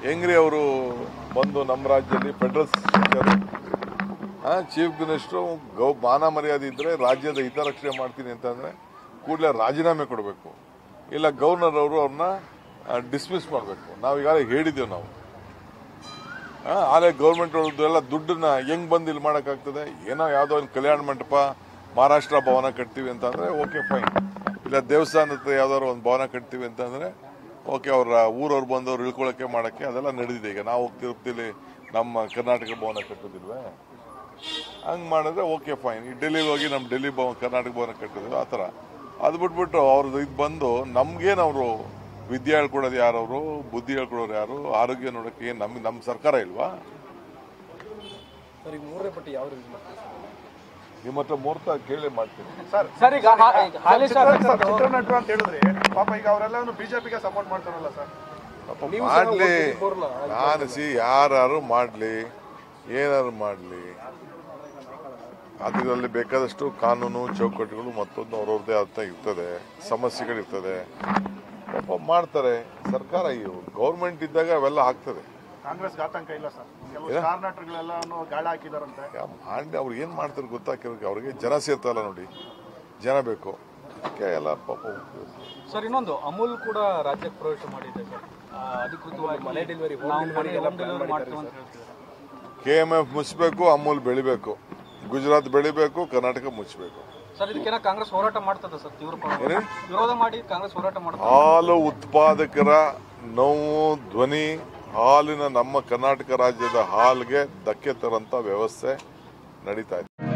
ಹೆಂಗ್ರಿ ಅವರು ಬಂದು ನಮ್ಮ ರಾಜ್ಯದಲ್ಲಿ ಫೆಡರಲ್ ಸ್ಪೀಕರ್ ಚೀಫ್ ಮಿನಿಸ್ಟ್ರು ಗೌ ಮಾನ ಮರ್ಯಾದೆ ಇದ್ರೆ ರಾಜ್ಯದ ಹಿತರಕ್ಷಣೆ ಮಾಡ್ತೀನಿ ಅಂತಂದ್ರೆ ಕೂಡಲೇ ರಾಜೀನಾಮೆ ಕೊಡಬೇಕು ಇಲ್ಲ ಗವರ್ನರ್ ಅವರು ಅವ್ರನ್ನ ಡಿಸ್ಮಿಸ್ ಮಾಡಬೇಕು ನಾವು ಈಗಾಗಲೇ ಹೇಳಿದ್ದೇವೆ ನಾವು ಆ, ಆದ್ರೆ ಗೌರ್ಮೆಂಟ್ ಅವ್ರದ್ದು ಎಲ್ಲ ದುಡ್ಡನ್ನ ಹೆಂಗ್ ಬಂದು ಇಲ್ಲಿ ಮಾಡೋಕ್ಕಾಗ್ತದೆ ಏನೋ ಯಾವುದೋ ಒಂದು ಕಲ್ಯಾಣ ಮಂಟಪ ಮಹಾರಾಷ್ಟ್ರ ಭವನ ಕಟ್ತೀವಿ ಅಂತಂದ್ರೆ ಓಕೆ ಫೈನ್ ಇಲ್ಲ ದೇವಸ್ಥಾನದ ಹತ್ರ ಯಾವ್ದಾದ್ರು ಒಂದು ಭವನ ಕಟ್ತೀವಿ ಅಂತಂದ್ರೆ ಓಕೆ ಅವ್ರ ಊರವ್ರು ಬಂದವ್ರು ಇಳ್ಕೊಳಕ್ಕೆ ಮಾಡಕ್ಕೆ ಅದೆಲ್ಲ ನಡೆದಿದೆ ಈಗ ನಾವು ತಿರುಪತಿಲಿ ನಮ್ಮ ಕರ್ನಾಟಕ ಭವನ ಕಟ್ಟೋದಿಲ್ವೇ ಹಂಗೆ ಮಾಡಿದ್ರೆ ಓಕೆ ಫೈನ್ ಈ ಡೆಲ್ಲಿಗೆ ಹೋಗಿ ನಮ್ಮ ಡೆಲ್ಲಿ ಭವನ ಕರ್ನಾಟಕ ಭವನ ಕಟ್ಟಿದ್ರು ಆ ಥರ ಅದು ಬಿಟ್ಬಿಟ್ಟು ಅವ್ರದ್ದು ಇದು ಬಂದು ನಮ್ಗೇನು ಅವರು ವಿದ್ಯೆ ಹೇಳ್ಕೊಡೋದು ಯಾರವರು ಬುದ್ಧಿ ಹೇಳ್ಕೊಡೋರು ಯಾರು ಆರೋಗ್ಯ ನೋಡೋಕೆ ಏನು ನಮ್ಗೆ ನಮ್ಮ ಸರ್ಕಾರ ಇಲ್ವಾ ಸರ್ ಈಗ ಮೂರನೇ ಪಟ್ಟಿ ಯಾವ ರಿಲೀಸ್ ಮಾಡ್ತೀವಿ ನಿಮ್ಮ ಹತ್ರ ಮುಹೂರ್ತ ಕೇಳಿ ಮಾಡ್ತೀನಿ ಸರ್ ಸರ್ ಈಗ ಹಾ- ಈಗ ಹಾಲಿ ಚಿತ್ರ- ಶಾಸಕರು ಸರ್, ಚಿತ್ರನಟರು ಅಂತ ಹೇಳಿದ್ರೆ ಪಾಪ ಈಗ ಅವರೆಲ್ಲ ಬಿಜೆಪಿಗೆ ಸಪೋರ್ಟ್ ಮಾಡ್ತಾರಲ್ಲ ಸರ್ ಪಾಪ ನೀವು ಸಹ ಮಾಡ್ಲಿ ಒಬ್ಬೊಬ್ರನ್ನ ನಾನು ಸಿ ಯಾರು ಮಾಡ್ಲಿ ಏನಾರು ಮಾಡ್ಲಿ ಅದರಲ್ಲಿ ಬೇಕಾದಷ್ಟು ಕಾನೂನು ಚೌಕಟ್ಟುಗಳು ಮತ್ತೊಂದು ಅವ್ರವ್ರದ್ದೇ ಅಂತ ಇರ್ತದೆ ಸಮಸ್ಯೆಗಳಿರ್ತದೆ ಪಾಪ ಮಾಡ್ತಾರೆ ಸರ್ಕಾರ ಇವು ಗೌರ್ಮೆಂಟ್ ಇದ್ದಾಗ ಅವೆಲ್ಲ ಆಗ್ತದೆ ಕಾಂಗ್ರೆಸ್ ಆತಂಕ ಇಲ್ಲ ಸರ್ ಕೆಲವು ಸ್ಟಾರ್ ನಟರುಗಳೆಲ್ಲ ಗಾಳ ಹಾಕಿದಾರಂತೆ ಯಾ- ಮಾಡಿ ಅವ್ರು ಏನು ಮಾಡ್ತಾರೆ ಗೊತ್ತಾ ಕೆಲವ್ರಿಗೆ ಅವ್ರಿಗೆ ಜನ ಸೇರ್ತಲ್ಲ ನೋಡಿ ಜನ ಬೇಕು ಅದಕ್ಕೆ ಎಲ್ಲ ಪಾಪ ಸರ್ ಇನ್ನೊಂದು ಅಮೂಲ್ ಕೂಡ ರಾಜ್ಯಕ್ಕೆ ಪ್ರವೇಶ ಮಾಡಿದೆ ಸರ್ ಆ, ಅಧಿಕೃತವಾಗಿ ಮನೆ ಡೆಲಿವರಿ ನಾವು ಮನೆ ಡೆಲಿವರಿ ಮಾಡ್ತೀವಿ ಅಂತ ಹೇಳ್ತಿದ್ದಾರೆ ಕೆ ಎಮ್ ಎಫ್ ಮುಚ್ಚಬೇಕು ಅಮೂಲ್ ಬೆಳಿಬೇಕು ಗುಜರಾತ್ ಬೆಳಿಬೇಕು ಕರ್ನಾಟಕ ಮುಚ್ಚಬೇಕು ಸರ್ ಇದಕ್ಕೇನ ಕಾಂಗ್ರೆಸ್ ಹೋರಾಟ ಮಾಡ್ತದೆ ಸರ್ ತೀವ್ರ ಪ್ರಮಾಣದಲ್ಲಿ. ಏನು? ವಿರೋಧ ಮಾಡಿ ಕಾಂಗ್ರೆಸ್ ಹೋರಾಟ ಮಾಡ್ತದೆ ಹಾಲು ಉತ್ಪಾದಕರ ನೋವು ಧ್ವನಿ ಹಾಲಿನ ನಮ್ಮ ಕರ್ನಾಟಕ ರಾಜ್ಯದ ಹಾಲ್ಗೆ ಧಕ್ಕೆ ತರಂತ ವ್ಯವಸ್ಥೆ ನಡೀತಾ ಇದೆ